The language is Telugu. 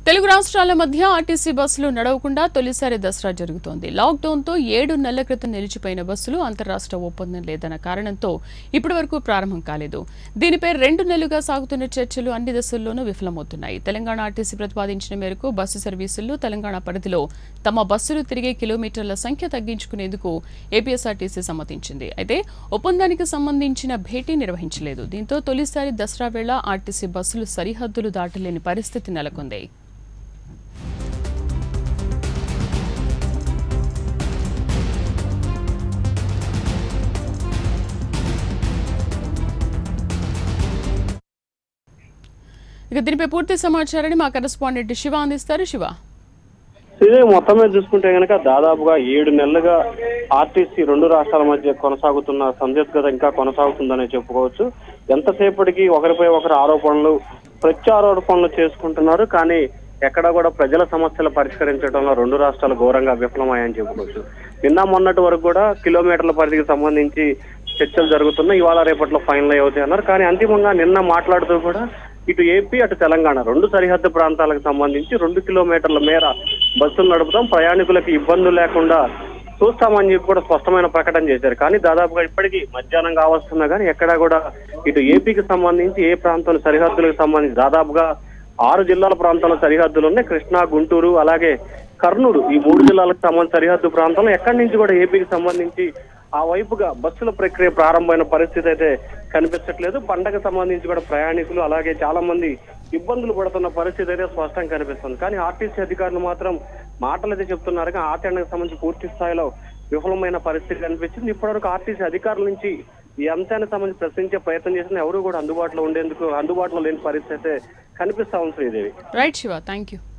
తెలుగు రాష్ట్రాల మధ్య ఆర్టీసీ బస్సులు నడవకుండా తొలిసారి దసరా జరుగుతోంది లాక్డౌన్తో ఏడు నెలల క్రితం నిలిచిపోయిన బస్సులు అంతరాష్ట్ర ఒప్పందం లేదన్న కారణంతో ఇప్పటి వరకు ప్రారంభం కాలేదు దీనిపై రెండు నెలలుగా సాగుతున్న చర్చలు అన్ని దశల్లోనూ విఫలమవుతున్నాయి తెలంగాణ ఆర్టీసీ ప్రతిపాదించిన మేరకు బస్సు సర్వీసుల్లో తెలంగాణ పరిధిలో తమ బస్సులు తిరిగే కిలోమీటర్ల సంఖ్య తగ్గించుకునేందుకు ఏపీఎస్ఆర్టీసీ సమ్మతించింది అయితే ఒప్పందానికి సంబంధించిన భేటీ నిర్వహించలేదు దీంతో తొలిసారి దసరా వేళ ఆర్టీసీ బస్సులు సరిహద్దులు దాటలేని పరిస్థితి నెలకొంది ఇక దీనిపై పూర్తి సమాచారాన్ని మా కరెస్పాండెంట్ శివ అందిస్తారు శివ ఇదే మొత్తం మీద చూసుకుంటే కనుక దాదాపుగా ఏడు నెలలుగా ఆర్టీసీ రెండు రాష్ట్రాల మధ్య కొనసాగుతున్న సందిగ్ధత ఇంకా కొనసాగుతుందనే చెప్పుకోవచ్చు ఎంతసేపటికి ఒకరిపై ఒకరు ఆరోపణలు ప్రత్యారోపణలు చేసుకుంటున్నారు కానీ ఎక్కడ కూడా ప్రజల సమస్యలు పరిష్కరించడంలో రెండు రాష్ట్రాలు ఘోరంగా విఫలమయ్యాయని చెప్పుకోవచ్చు నిన్న మొన్నటి వరకు కూడా కిలోమీటర్ల పరిధికి సంబంధించి చర్చలు జరుగుతున్నాయి ఇవాళ రేపట్లో ఫైనల్ అవుతాయి అన్నారు కానీ అంతిమంగా నిన్న మాట్లాడుతూ కూడా ఇటు ఏపీ అటు తెలంగాణ రెండు సరిహద్దు ప్రాంతాలకు సంబంధించి రెండు కిలోమీటర్ల మేర బస్సులు నడుపుతాం ప్రయాణికులకు ఇబ్బందులు లేకుండా చూస్తామని చెప్పి కూడా స్పష్టమైన ప్రకటన చేశారు కానీ దాదాపుగా ఇప్పటికీ మధ్యాహ్నం కావస్తున్నా కానీ ఎక్కడా కూడా ఇటు ఏపీకి సంబంధించి ఏ ప్రాంతం సరిహద్దులకు సంబంధించి దాదాపుగా ఆరు జిల్లాల ప్రాంతాల సరిహద్దులు ఉన్నాయి కృష్ణా గుంటూరు అలాగే కర్నూలు ఈ మూడు జిల్లాలకు సంబంధించి సరిహద్దు ప్రాంతంలో ఎక్కడి నుంచి కూడా ఏపీకి సంబంధించి ఆ వైపుగా బస్సుల ప్రక్రియ ప్రారంభమైన పరిస్థితి అయితే కనిపించట్లేదు పండగ సంబంధించి కూడా ప్రయాణికులు అలాగే చాలా మంది ఇబ్బందులు పడుతున్న పరిస్థితి అయితే స్పష్టంగా కనిపిస్తుంది కానీ ఆర్టీసీ అధికారులు మాత్రం మాటలు అయితే చెప్తున్నారు కానీ ఆచరణకు సంబంధించి పూర్తి స్థాయిలో విఫలమైన పరిస్థితి కనిపించింది ఇప్పటివరకు ఆర్టీసీ అధికారుల నుంచి ఈ అంశానికి సంబంధించి ప్రశ్నించే ప్రయత్నం చేసిన ఎవరు కూడా అందుబాటులో ఉండేందుకు అందుబాటులో లేని పరిస్థితి అయితే కనిపిస్తా ఉంది Sridevi right Siva thank you